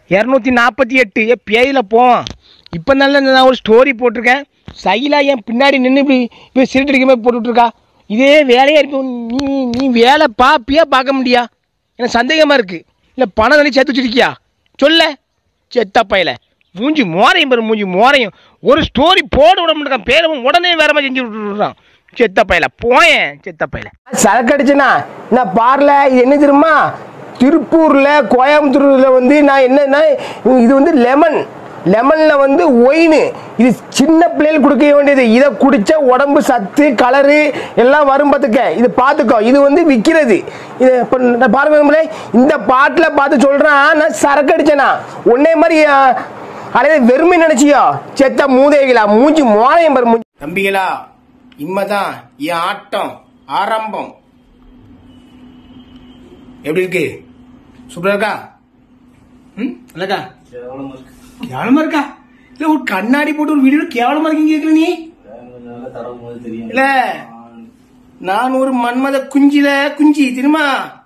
இரநூத்தி நாற்பத்தி எட்டு ஏ பேயில போவோம் இப்போ நல்ல நான் ஒரு ஸ்டோரி போட்டிருக்கேன் சைலா என் பின்னாடி நின்று இப்படி இப்போ சிரிட்டு அடிக்க மாதிரி போட்டுட்ருக்கா இதே வேலையாக இருப்போம் நீ நீ வேலை பார்ப்பியா பார்க்க முடியா எனக்கு சந்தேகமாக இருக்குது இல்லை பணம் தள்ளி சேர்த்து வச்சிருக்கியா சொல்ல செத்த பையல மூஞ்சி மோரையும் பாரு மூஞ்சி மோரையும் ஒரு ஸ்டோரி போட விட மாட்டேன் பேரவன் உடனே வேற மாதிரி செஞ்சு விட்டுறான் செத்த பையல போயேன் செத்த பையல சரக்கு அடிச்சனா நான் பார்ல இது என்ன தெரியுமா திருப்பூர்ல கோயம்புத்தூர்ல வந்து நான் என்னன்னா இது வந்து லெமன் லெமன்ல வந்து ஒயின் இது சின்ன பிள்ளைகளுக்கு கொடுக்க வேண்டியது இதை குடிச்சா உடம்பு சத்து கலரு எல்லாம் வரும் பார்த்துக்க இது பார்த்துக்கோ இது வந்து விற்கிறது இது இப்போ நான் பாருங்க நண்பர்களே, இந்த பாட்டில் பார்த்து சொல்கிறேன் நான் சரக்கு அடிச்சேனா உன்னே மாதிரி அடைய வெறுமை நினைச்சியோ செத்த மூதேவிகளா மூஞ்சி மோனையும் பாரு மூஞ்சி தம்பிகளா இம்மதான் என் ஆட்டம் ஆரம்பம் எப்படி இருக்கு சூப்பரா இருக்கா ம் இல்லக்கா கேவலமா இருக்கா இல்ல ஒரு கண்ணாடி போட்டு ஒரு வீடியோ கேவலமா இருக்கீங்க கேக்குற நீ இல்ல நான் ஒரு மன்மத குஞ்சில குஞ்சி தெரியுமா